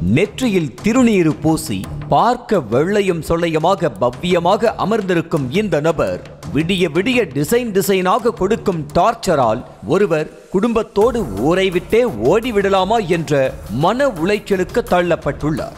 நெற்றியில் திருநீறு பூசி பார்க்க வெள்ளையும் சொல்லையமாக பவ்யமாக அமர்ந்திருக்கும் இந்த நபர் விடிய விடிய டிசைன் டிசைனாக கொடுக்கும் டார்ச்சரால் ஒருவர் குடும்பத்தோடு ஊரை விட்டே ஓடிவிடலாமா என்ற மன உளைச்சலுக்கு தள்ளப்பட்டுள்ளார்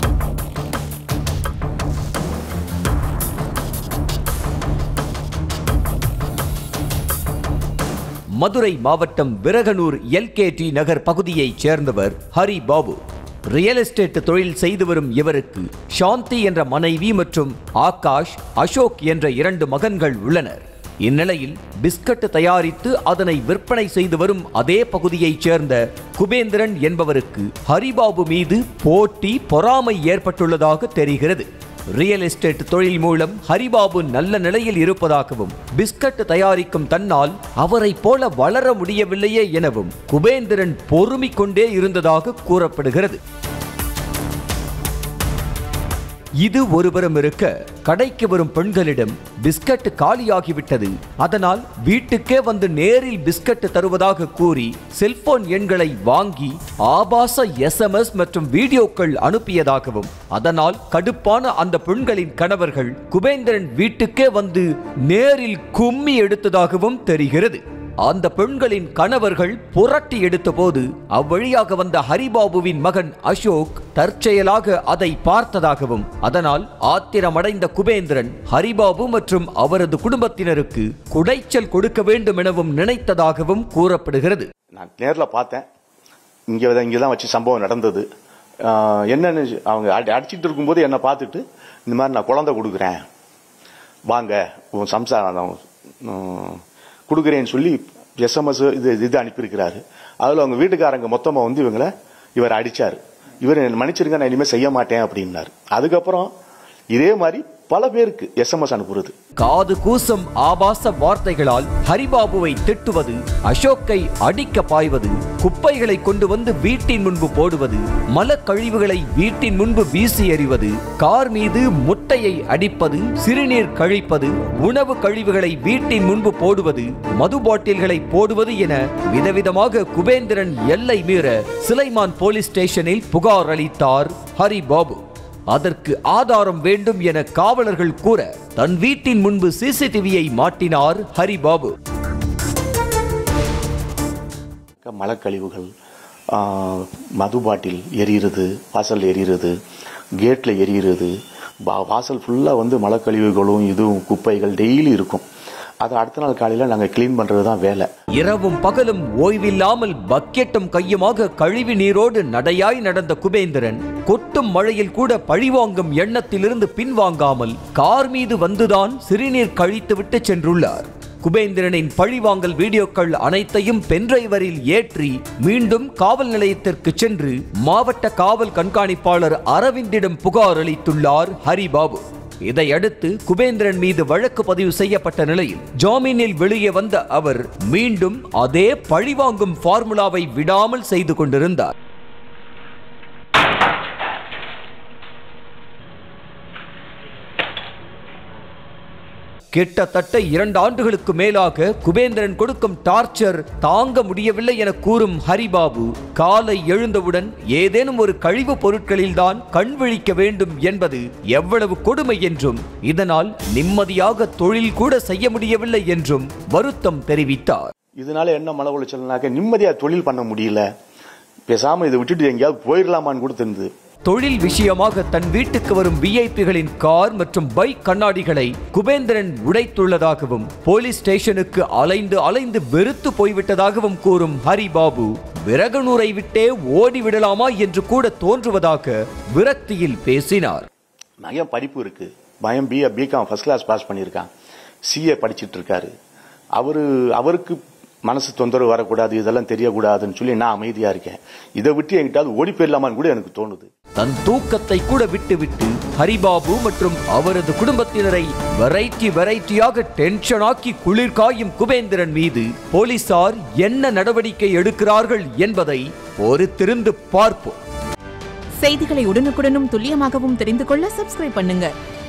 மதுரை மாவட்டம் விரகனூர் எல்கேடி நகர் பகுதியைச் சேர்ந்தவர் ஹரி பாபு ரியல் எஸ்டேட் தொழில் செய்து வரும் இவருக்கு சாந்தி என்ற மனைவி மற்றும் ஆகாஷ் அசோக் என்ற இரண்டு மகன்கள் உள்ளனர் இந்நிலையில் பிஸ்கட் தயாரித்து அதனை விற்பனை செய்து வரும் அதே பகுதியைச் சேர்ந்த குபேந்திரன் என்பவருக்கு ஹரிபாபு மீது போட்டி பொறாமை ஏற்பட்டுள்ளதாக தெரிகிறது ரியல் எஸ்டேட் தொழில் மூலம் ஹரிபாபு நல்ல நிலையில் இருப்பதாகவும் பிஸ்கட் தயாரிக்கும் தன்னால் அவரைப் போல வளர முடியவில்லையே எனவும் குபேந்திரன் பொறுமிக் கொண்டே இருந்ததாக கூறப்படுகிறது இது ஒருபுறம் இருக்க கடைக்கு வரும் பெண்களிடம் பிஸ்கட் காலியாகிவிட்டது அதனால் வீட்டுக்கே வந்து நேரில் பிஸ்கட் தருவதாக கூறி செல்போன் எண்களை வாங்கி ஆபாச எஸ்எம்எஸ் மற்றும் வீடியோக்கள் அனுப்பியதாகவும் அதனால் கடுப்பான அந்த பெண்களின் கணவர்கள் குபேந்திரன் வீட்டுக்கே வந்து நேரில் கும்மி எடுத்ததாகவும் தெரிகிறது அந்த பெண்களின் கணவர்கள் புரட்டி எடுத்தபோது அவ்வழியாக வந்த ஹரிபாபுவின் மகன் அசோக் தற்செயலாக அதை பார்த்ததாகவும் அதனால் ஆத்திரமடைந்த குபேந்திரன் ஹரிபாபு மற்றும் அவரது குடும்பத்தினருக்கு குடைச்சல் கொடுக்க வேண்டும் எனவும் நினைத்ததாகவும் கூறப்படுகிறது நான் நேரில் பார்த்தேன் இங்கே தான் இங்கே தான் வச்சு சம்பவம் நடந்தது ஆஹ் என்னன்னு அவங்க அடி அடிச்சிட்டு இருக்கும்போது என்னை பார்த்துட்டு இந்த மாதிரி நான் குழந்தை கொடுக்குறேன் வாங்க உன் சம்சாரம் உம், கொடுக்குறேன்னு சொல்லி எஸ்எம்எஸ் இது இது அனுப்பியிருக்கிறாரு அதில் அவங்க வீட்டுக்காரங்க மொத்தமாக வந்து இவங்களை இவர் அடிச்சார் இவர் என்னை மன்னிச்சிருங்க நான் இனிமேல் செய்ய மாட்டேன் அப்படின்னாரு அதுக்கப்புறம் இதே மாதிரி பல பேருக்கு எஸ்எம்எஸ் அனுப்புறது காது கூசும் ஆபாச வார்த்தைகளால் ஹரிபாபுவை திட்டுவது அசோக்கை அடிக்க பாய்வது குப்பைகளை கொண்டு வந்து வீட்டின் முன்பு போடுவது மலக்கழிவுகளை வீட்டின் முன்பு வீசி எறிவது கார் மீது முட்டையை அடிப்பது சிறுநீர் கழிப்பது உணவு கழிவுகளை வீட்டின் முன்பு போடுவது மது பாட்டில்களை போடுவது என விதவிதமாக குபேந்திரன் எல்லை மீற சிலைமான் போலீஸ் ஸ்டேஷனில் புகார் அளித்தார் ஹரிபாபு அதற்கு ஆதாரம் வேண்டும் என காவலர்கள் கூற தன் வீட்டின் முன்பு சிசிடிவியை மாட்டினார் ஹரிபாபு மலக்கழிவுகள் ஆஹ், மது பாட்டில் எரியிறது வாசல் எரியிறது கேட்டில் எரியிறது வா- வாசல் ஃபுல்லாக வந்து மலக்கழிவுகளும் இதுவும் குப்பைகள் டெய்லி இருக்கும் அதை அடுத்த நாள் காலையில் நாங்கள் க்ளீன் பண்ணுறது தான் வேலை இரவும் பகலும் ஓய்வில்லாமல் பக்கெட்டும் கையுமாக கழிவு நீரோடு நடையாய் நடந்த குபேந்திரன் கொட்டும் மழையில் கூட பழிவாங்கும் எண்ணத்திலிருந்து பின்வாங்காமல் கார் மீது வந்துதான் சிறுநீர் கழித்துவிட்டு சென்றுள்ளார் குபேந்திரனின் பழிவாங்கல் வீடியோக்கள் அனைத்தையும் பென்டிரைவரில் ஏற்றி மீண்டும் காவல் நிலையத்திற்கு சென்று மாவட்ட காவல் கண்காணிப்பாளர் அரவிந்திடம் புகார் அளித்துள்ளார் ஹரிபாபு இதையடுத்து குபேந்திரன் மீது வழக்கு பதிவு செய்யப்பட்ட நிலையில் ஜாமீனில் வெளியே வந்த அவர் மீண்டும் அதே பழிவாங்கும் ஃபார்முலாவை விடாமல் செய்து கொண்டிருந்தார் கிட்டத்தட்ட இரண்டு ஆண்டுகளுக்கு மேலாக குபேந்திரன் கொடுக்கும் டார்ச்சர் தாங்க முடியவில்லை என கூறும் ஹரிபாபு காலை எழுந்தவுடன் ஏதேனும் ஒரு கழிவுப் பொருட்களில்தான் கண் விழிக்க வேண்டும் என்பது எவ்வளவு கொடுமை என்றும் இதனால் நிம்மதியாக தொழில் கூட செய்ய முடியவில்லை என்றும் வருத்தம் தெரிவித்தார் இதனால என்ன மன உளைச்சல்னாக்க நிம்மதியாக தொழில் பண்ண முடியல பேசாமல் இதை விட்டுட்டு எங்கேயாவது போயிடலாமான்னு கூட தெரிஞ்சது தொழில் விஷயமாக தன் வீட்டுக்கு வரும் விஐபிகளின் கார் மற்றும் பைக் கண்ணாடிகளை குபேந்திரன் உடைத்துள்ளதாகவும் போலீஸ் ஸ்டேஷனுக்கு அலைந்து அலைந்து வெறுத்து போய்விட்டதாகவும் கூறும் ஹரிபாபு விறகனூரை விட்டே ஓடிவிடலாமா என்று கூட தோன்றுவதாக விரக்தியில் பேசினார் மகன் படிப்பு இருக்கு மகன் BA BCom first class pass பண்ணியிருக்கான் சிஏ படிச்சிட்டு இருக்காரு அவரு அவருக்கு மனசு தொந்தரவு வரக்கூடாது இதெல்லாம் தெரியக்கூடாதுன்னு சொல்லி நான் அமைதியா இருக்கேன் இதை விட்டு என்கிட்ட ஓடி போயிடலாமான்னு கூட எனக்கு தோணுது தன் தூக்கத்தை கூட விட்டுவிட்டு ஹரிபாபு மற்றும் அவரது குடும்பத்தினரை வெரைட்டி வெரைட்டியாக டென்ஷனாக்கி குளிர்காயும் குபேந்திரன் மீது போலீசார் என்ன நடவடிக்கை எடுக்கிறார்கள் என்பதை பொறுத்திருந்து பார்ப்போம் செய்திகளை உடனுக்குடனும் துல்லியமாகவும் தெரிந்து கொள்ள சப்ஸ்கிரைப் பண்ணுங்க